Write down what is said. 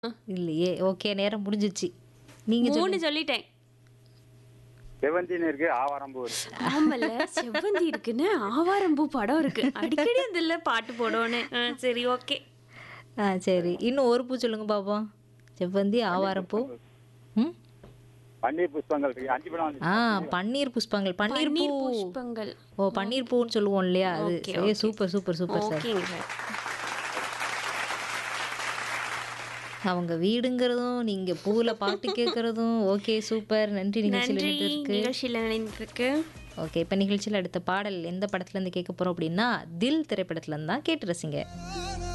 இல்லையே ஓகே நேரம் முடிஞ்சிச்சு நீங்க மூணு சொல்லுங்க சொல்லிட்டேன் செவந்தின்னு இருக்கு ஆவாரம்பூ இருக்கு ஆமல்ல செவ்வந்தி இருக்குன்னு ஆவாரம்பூ படம் இருக்கு அடிக்கடி அதுல பாட்டு போடணும் ஆ, சரி ஓகே ஆ சரி இன்னும் ஒரு பூ சொல்லுங்க பாப்போம் செவ்வந்தி ஆவாரப்பூ ம் பன்னீர் புஷ்பங்கள் இருக்கு அஞ்சு படம் வந்து ஆ பன்னீர் புஷ்பங்கள் பன்னீர் பூ பன்னீர் புஷ்பங்கள் ஓ பன்னீர் பூன்னு சொல்லுவோம் இல்லையா அது Okay, ஏ சூப்பர் சூப்பர் சூப்பர் சார் ஓகேங்க சார் அவங்க வீடுங்கிறதும் நீங்க பூவில் பாட்டு கேட்கறதும் ஓகே சூப்பர் நன்றி நிகழ்ச்சியில் நன்றி இணைந்ததற்கு நிகழ்ச்சியில் இணைந்ததுக்கு ஓகே இப்போ நிகழ்ச்சியில் அடுத்த பாடல் எந்த படத்துல இருந்து கேட்க போறோம் அப்படின்னா தில் திரைப்படத்துல இருந்து தான் கேட்டு ரசிங்க